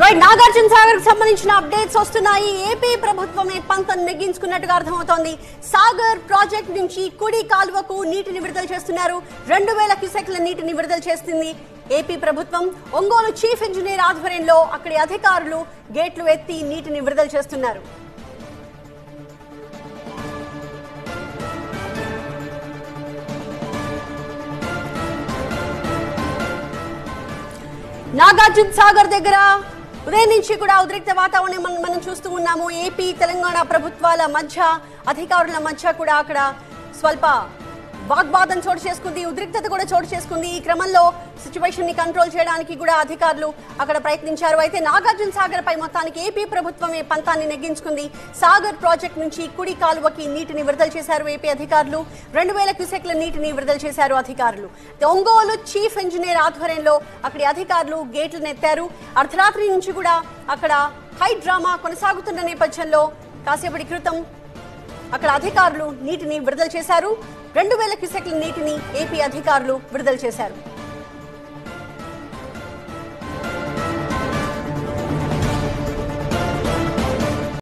right Nagarjuna Sagar కి సంబంధించిన updates వస్తున్నాయి ఏపీ ప్రభుత్వమే పంతం నెగ్గించుకున్నట్టుగా అర్థమవుతోంది సాగర్ ప్రాజెక్ట్ నుంచి కుడి కాలువకు నీటిని విడుదల చేస్తున్నారు రెండు వేల క్యూసెక్ల నీటిని విడుదల చేస్తుంది ఏపీ ప్రభుత్వం ఒంగోలు చీఫ్ ఇంజనీర్ ఆధ్వర్యంలో అక్కడి అధికారులు గేట్లు ఎత్తి నీటిని విడుదల చేస్తున్నారు నాగార్జున సాగర్ దగ్గర ఉదయం నుంచి కూడా ఉద్రిక్త వాతావరణం మనం- మనం చూస్తూ ఉన్నాము ఏపీ తెలంగాణ ప్రభుత్వాల మధ్య అధికారుల మధ్య కూడా అక్కడ స్వల్ప వాగ్వాదం చోటు చేసుకుంది ఉద్రిక్తత కూడా చోటు చేసుకుంది ఈ క్రమంలో సిచ్యువేషన్ ని కంట్రోల్ చేయడానికి కూడా అధికారులు అక్కడ ప్రయత్నించారు అయితే నాగార్జున సాగర్ పై మొత్తానికి ఏపీ ప్రభుత్వమే పంతాన్ని నెగ్గించుకుంది సాగర్ ప్రాజెక్ట్ నుంచి కుడి కాలువకి నీటిని విడుదల చేశారు ఏపీ అధికారులు రెండు వేల క్యూసెక్ల నీటిని విడుదల చేశారు అధికారులు ఒంగోలు చీఫ్ ఇంజనీర్ ఆధ్వర్యంలో అక్కడి అధికారులు గేట్లను ఎత్తారు అర్ధరాత్రి నుంచి కూడా అక్కడ హై డ్రామా కొనసాగుతున్న నేపథ్యంలో కాసేపటి క్రితం అక్కడ అధికారులు నీటిని విడుదల చేశారు రెండు వేల క్యూసెక్ల నీటిని ఏపీ అధికారులు విడుదల చేశారు